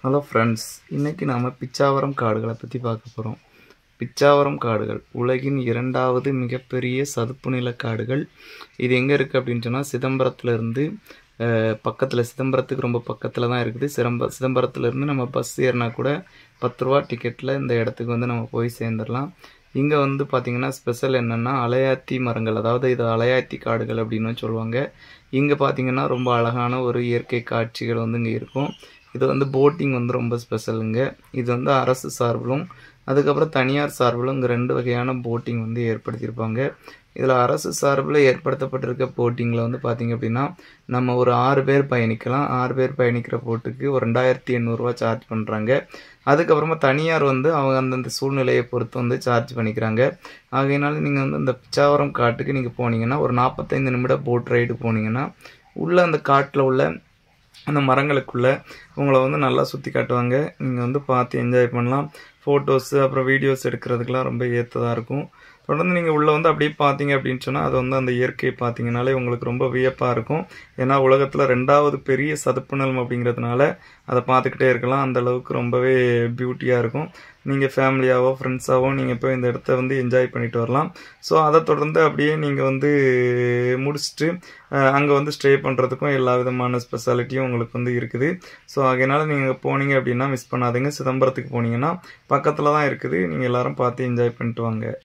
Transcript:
hello friends இன்றைக்கி நாம் பிச்சாவரம் காடுகளை பற்றி பார்க்க போகிறோம் பிச்சாவரம் காடுகள் உலகின் இரண்டாவது மிகப்பெரிய சதுப்பு நில காடுகள் இது எங்கே இருக்குது அப்படின்னு சொன்னால் சிதம்பரத்துலேருந்து பக்கத்தில் சிதம்பரத்துக்கு ரொம்ப பக்கத்தில் தான் இருக்குது சிதம்ப சிதம்பரத்துலேருந்து நம்ம பஸ் ஏறினா கூட பத்து ரூபா டிக்கெட்டில் இந்த இடத்துக்கு வந்து நம்ம போய் சேர்ந்துடலாம் இங்கே வந்து பார்த்திங்கன்னா ஸ்பெஷல் என்னென்னா அலையாத்தி மரங்கள் அதாவது இது அலையாத்தி காடுகள் அப்படின்னு சொல்லுவாங்க இங்கே பார்த்திங்கன்னா ரொம்ப அழகான ஒரு இயற்கை காட்சிகள் வந்து இங்கே இருக்கும் இது வந்து போட்டிங் வந்து ரொம்ப ஸ்பெஷலுங்க இது வந்து அரசு சார்பிலும் அதுக்கப்புறம் தனியார் சார்பிலும் இங்கே ரெண்டு வகையான போட்டிங் வந்து ஏற்படுத்தியிருப்பாங்க இதில் அரசு சார்பில் ஏற்படுத்தப்பட்டிருக்க போட்டிங்கில் வந்து பார்த்திங்க அப்படின்னா நம்ம ஒரு ஆறு பேர் பயணிக்கலாம் ஆறு பேர் பயணிக்கிற போட்டுக்கு ஒரு ரெண்டாயிரத்தி எண்ணூறுரூவா சார்ஜ் பண்ணுறாங்க அதுக்கப்புறமா தனியார் வந்து அவங்க அந்தந்த சூழ்நிலையை பொறுத்து வந்து சார்ஜ் பண்ணிக்கிறாங்க ஆகையினால நீங்கள் வந்து இந்த பிச்சாவரம் காட்டுக்கு நீங்கள் போனீங்கன்னா ஒரு நாற்பத்தைந்து நிமிட போட் ரைடு போனீங்கன்னா உள்ளே அந்த காட்டில் உள்ள அந்த மரங்களுக்குள்ளே உங்களை வந்து நல்லா சுற்றி காட்டுவாங்க நீங்கள் வந்து பார்த்து என்ஜாய் பண்ணலாம் ஃபோட்டோஸு அப்புறம் வீடியோஸ் எடுக்கிறதுக்கெலாம் ரொம்ப ஏற்றதாக இருக்கும் தொடர்ந்து நீங்கள் உள்ளே வந்து அப்படியே பார்த்தீங்க அப்படின்னு சொன்னால் அது வந்து அந்த இயற்கையை பார்த்தீங்கனாலே உங்களுக்கு ரொம்ப வியப்பாக இருக்கும் ஏன்னா உலகத்தில் ரெண்டாவது பெரிய சதுப்பு நிலம் அப்படிங்கிறதுனால அதை பார்த்துக்கிட்டே இருக்கலாம் அந்த அளவுக்கு ரொம்பவே பியூட்டியாக இருக்கும் நீங்கள் ஃபேமிலியாவோ ஃப்ரெண்ட்ஸாவோ நீங்கள் போய் இந்த இடத்த வந்து என்ஜாய் பண்ணிட்டு வரலாம் ஸோ அதை தொடர்ந்து அப்படியே நீங்கள் வந்து முடிச்சுட்டு அங்கே வந்து ஸ்டே பண்ணுறதுக்கும் எல்லா விதமான ஸ்பெஷாலிட்டியும் உங்களுக்கு வந்து இருக்குது ஸோ அதனால் நீங்கள் போனீங்க அப்படின்னா மிஸ் பண்ணாதீங்க சிதம்பரத்துக்கு போனீங்கன்னா பக்கத்தில் தான் இருக்குது நீங்கள் எல்லாரும் பார்த்து என்ஜாய் பண்ணிட்டு வாங்க